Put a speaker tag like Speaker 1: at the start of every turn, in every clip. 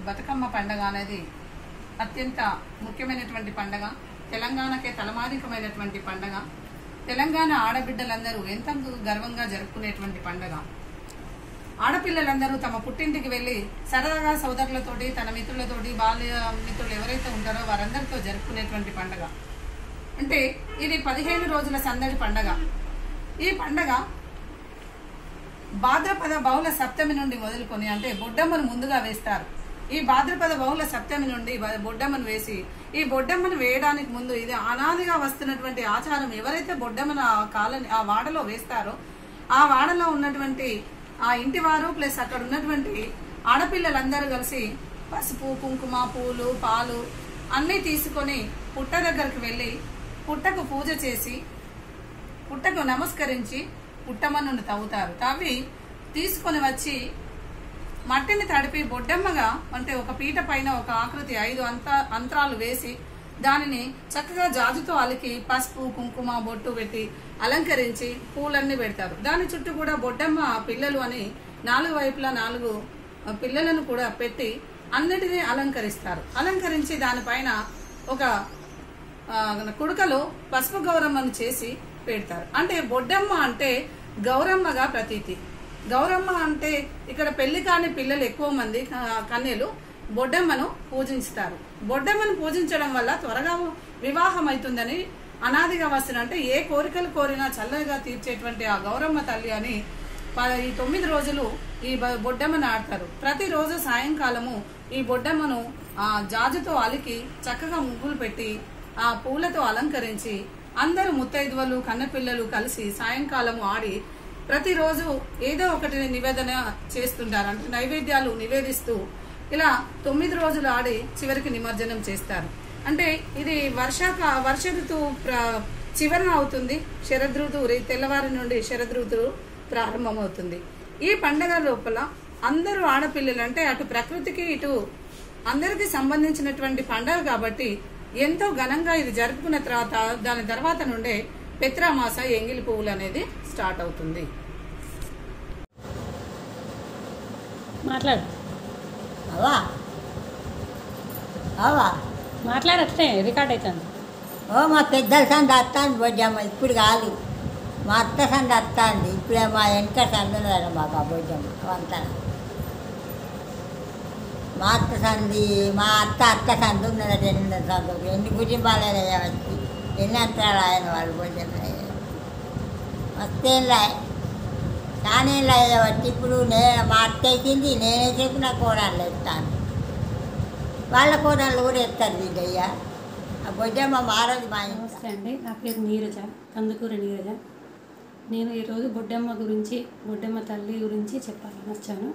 Speaker 1: బతుకమ్మ పండగ అనేది అత్యంత ముఖ్యమైనటువంటి పండగ తెలంగాణకే తలమానికమైనటువంటి పండగ తెలంగాణ ఆడబిడ్డలందరూ ఎంత గర్వంగా జరుపుకునేటువంటి పండగ ఆడపిల్లలందరూ తమ పుట్టింటికి వెళ్ళి సరదాగా సోదరులతోటి తన మిత్రులతోటి బాల్య మిత్రులు ఎవరైతే ఉంటారో వారందరితో జరుపుకునేటువంటి పండగ అంటే ఇది పదిహేను రోజుల సందడి పండగ ఈ పండగ భాద్రపద బహుళ సప్తమి నుండి మొదలుకొని అంటే బొడ్డమ్మను ముందుగా వేస్తారు ఈ భాద్రపద బహుళ సప్తమి నుండి బ- బొడ్డమ్మను వేసి ఈ బొడ్డమ్మను వేయడానికి ముందు ఇది అనాదిగా వస్తున్నటువంటి ఆచారం ఎవరైతే బొడ్డమ్మను ఆ కాలని ఆ వాడలో వేస్తారో ఆ వాడలో ఉన్నటువంటి ఆ ఇంటి వారు ప్లస్ అక్కడ ఉన్నటువంటి ఆడపిల్లలందరూ కలిసి పసుపు కుంకుమ పూలు పాలు అన్నీ తీసుకొని పుట్ట దగ్గరికి వెళ్ళి పుట్టకు పూజ చేసి పుట్టకు నమస్కరించి పుట్టమన్నును తవ్వుతారు తవ్వి తీసుకొని వచ్చి మట్టిని తడిపి బొడ్డమ్మగా అంటే ఒక పీట పైన ఒక ఆకృతి ఐదు అంత అంతరాలు వేసి దానిని చక్కగా జాజుతో అలికి పసుపు కుంకుమ బొట్టు పెట్టి అలంకరించి పూలన్నీ పెడతారు దాని చుట్టూ కూడా బొడ్డమ్మ పిల్లలు అని నాలుగు వైపులా నాలుగు ఆ, పిల్లలను కూడా పెట్టి అన్నిటినీ అలంకరిస్తారు అలంకరించి దానిపైన ఒక ఆ, కుడుకలో పసుపు గౌరమ్మను చేసి పెడతారు అంటే బొడ్డమ్మ అంటే గౌరమ్మగా ప్రతీతి గౌరమ్మ అంటే ఇక్కడ పెళ్లి కాని పిల్లలు ఎక్కువ మంది ఆ, కన్యలు బొడ్డమ్మను పూజిస్తారు బొడ్డమ్మను పూజించడం వల్ల త్వరగా వివాహం అవుతుందని అనాదిగా వస్తున్న అంటే ఏ కోరికలు కోరినా చల్లగా తీర్చేటువంటి ఆ గౌరమ్మ తల్లి అని ప- ఈ తొమ్మిది రోజులు ఈ బ- బొడ్డమ్మను ఆడతారు ప్రతిరోజు సాయంకాలము ఈ బొడ్డమ్మను ఆ జాజుతో అలికి చక్కగా ముగ్గులు పెట్టి ఆ పూలతో అలంకరించి అందరూ ముత్తైదువలు కన్నపిల్లలు కలిసి సాయంకాలము ఆడి ప్రతిరోజు ఏదో ఒకటి నివేదన చేస్తుంటారు అంటే నైవేద్యాలు నివేదిస్తూ ఇలా తొమ్మిది రోజులు ఆడి చివరికి నిమజ్జనం చేస్తారు అంటే ఇది వర్షాక వర్ష ఋతువు ప్ర- చివరన అవుతుంది శరదృతువు రే- తెల్లవారి నుండి శరదృతువు ప్రారంభమవుతుంది ఈ పండగ లోపల అందరూ ఆడపిల్లలు అంటే అటు ప్రకృతికి ఇటు అందరికీ సంబంధించినటువంటి పండగ కాబట్టి ఎంతో ఘనంగా ఇది జరుపుకున్న తర్వాత దాని తర్వాత నుండే పెత్రామాస ఎంగిలి పువ్వులు అనేది స్టార్ట్ అవుతుంది
Speaker 2: మాట్లాడు
Speaker 3: అవా అవా
Speaker 2: మాట్లాడట్లే రికార్డ్ అవుతుంది
Speaker 3: ఓ మా పెద్దల సంది వస్తాను బొజ్జమ్మ ఇప్పుడు కాదు మా అత్త సంది వస్తుంది ఇప్పుడే మా వెనక సంది ఉన్నదన్న మాకు ఆ బొజ్జమ్మ వంతన మా అత్త సంది మా అత్త అత్త సంది ఉన్నదట ఎనిమిది సందుకు ఎన్ని కుటుంబాలైనా వచ్చి ఎన్ని అంతరాలు ఆయన వాళ్ళు బొజ్జమ్మ మస్తేం లాయ్ కానీ వచ్చి ఇప్పుడు నే మా అత్త వేసింది నేనే చెప్పి నా కోడళ్ళు ఎత్తాను వాళ్ళ కోడళ్ళు కూడా ఎత్తారు బిడ్డయ్య ఆ బొజ్జమ్మ మారదు మా ఇంట్లో
Speaker 2: నమస్తే అండి నా పేరు నీరజ కందుకూరి నీరజ నేను ఈరోజు బొడ్డమ్మ గురించి బొడ్డమ్మ తల్లి గురించి చెప్పాలని వచ్చాను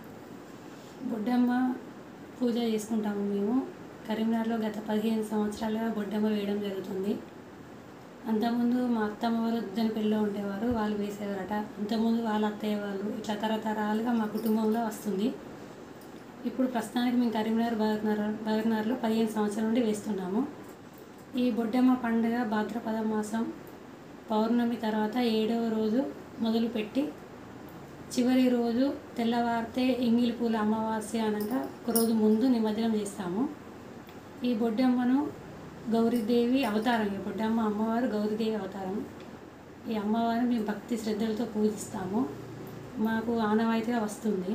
Speaker 2: బొడ్డమ్మ పూజ చేసుకుంటాము మేము కరీంనగర్లో గత పదిహేను సంవత్సరాలుగా బొడ్డమ్మ వేయడం జరుగుతుంది అంతకుముందు మా అత్తమ్మ వాళ్ళు ఉద్దనపల్లిలో ఉండేవారు వాళ్ళు వేసేవారట అంతకుముందు వాళ్ళ అత్తయ్య వాళ్ళు ఇట్లా తరతరాలుగా మా కుటుంబంలో వస్తుంది ఇప్పుడు ప్రస్తుతానికి మేము కరీంనగర్ బగర్నగర్ బగర్నగర్లో పదిహేను సంవత్సరాల నుండి వేస్తున్నాము ఈ బొడ్డమ్మ పండుగ భాద్రపద మాసం పౌర్ణమి తర్వాత ఏడవ రోజు మొదలుపెట్టి చివరి రోజు తెల్లవారితే ఎంగిలి పూల అమావాస్య అనగా ఒక రోజు ముందు నిమజ్జనం చేస్తాము ఈ బొడ్డమ్మను గౌరీదేవి అవతారం ఈ బొడ్డమ్మ అమ్మవారు గౌరీదేవి అవతారం ఈ అమ్మవారిని మేము భక్తి శ్రద్ధలతో పూజిస్తాము మాకు ఆనవాయితీగా వస్తుంది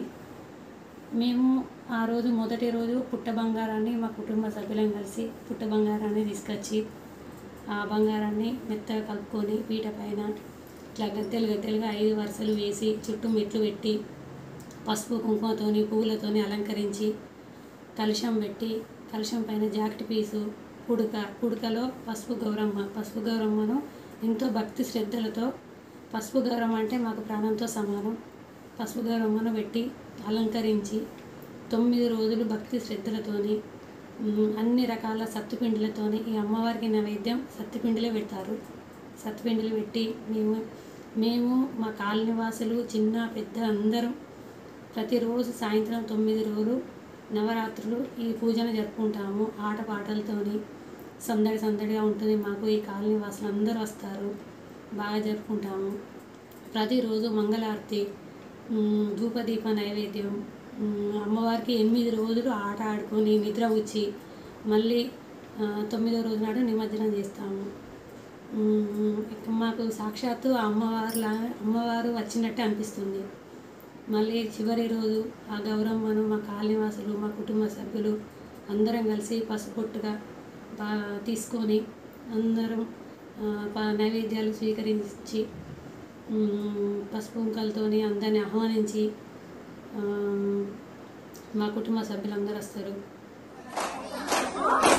Speaker 2: మేము ఆ రోజు మొదటి రోజు పుట్ట బంగారాన్ని మా కుటుంబ సభ్యులం కలిసి పుట్ట బంగారాన్ని తీసుకొచ్చి ఆ బంగారాన్ని మెత్తగా కలుపుకొని పీట పైన ఇట్లా గద్దెలు గద్దెలుగా ఐదు వరుసలు వేసి చుట్టూ మెట్లు పెట్టి పసుపు కుంకుమతోని పువ్వులతోని అలంకరించి కలుషం పెట్టి కలుషం పైన జాకెట్ పీసు కుడుక కుడుకలో పసుపు గౌరమ్మ పసుపు గౌరమ్మను ఎంతో భక్తి శ్రద్ధలతో పసుపు గౌరమ్మ అంటే మాకు ప్రాణంతో సమానం పసుపు గౌరమ్మను పెట్టి అలంకరించి తొమ్మిది రోజులు భక్తి శ్రద్ధలతోని మ్, అన్ని రకాల సత్తుపిండిలతోని ఈ అమ్మవారికి నైవేద్యం సత్తుపిండిలే పెడతారు సత్తుపిండిలు పెట్టి మేము మేము మా కాలనీ వాసులు చిన్న పెద్ద అందరం ప్రతిరోజు సాయంత్రం తొమ్మిది రోజులు నవరాత్రులు ఈ పూజను జరుపుకుంటాము ఆటపాటలతోని సందడి సందడిగా ఉంటుంది మాకు ఈ కాలనీ వాసులు అందరూ వస్తారు బాగా జరుపుకుంటాము ప్రతిరోజు మంగళారతి మ్, ధూపదీప నైవేద్యం ఉమ్, అమ్మవారికి ఎనిమిది రోజులు ఆట ఆడుకొని నిద్ర వచ్చి మళ్ళీ ఆ, తొమ్మిదో రోజు నాడు నిమజ్జనం చేస్తాము ఉమ్, ఇక మాకు సాక్షాత్తు ఆ అమ్మవార్లా అమ్మవారు వచ్చినట్టే అనిపిస్తుంది మళ్ళీ చివరి రోజు ఆ గౌరమ్మను మా కాలనివాసులు మా కుటుంబ సభ్యులు అందరం కలిసి పసుపొట్టుగా బా తీసుకొని అందరం ఆ, ప- నైవేద్యాలు స్వీకరించి ఉమ్, పసుపు కుంకాలతోని అందరిని ఆహ్వానించి ఆ, మా కుటుంబ సభ్యులందరూ వస్తారు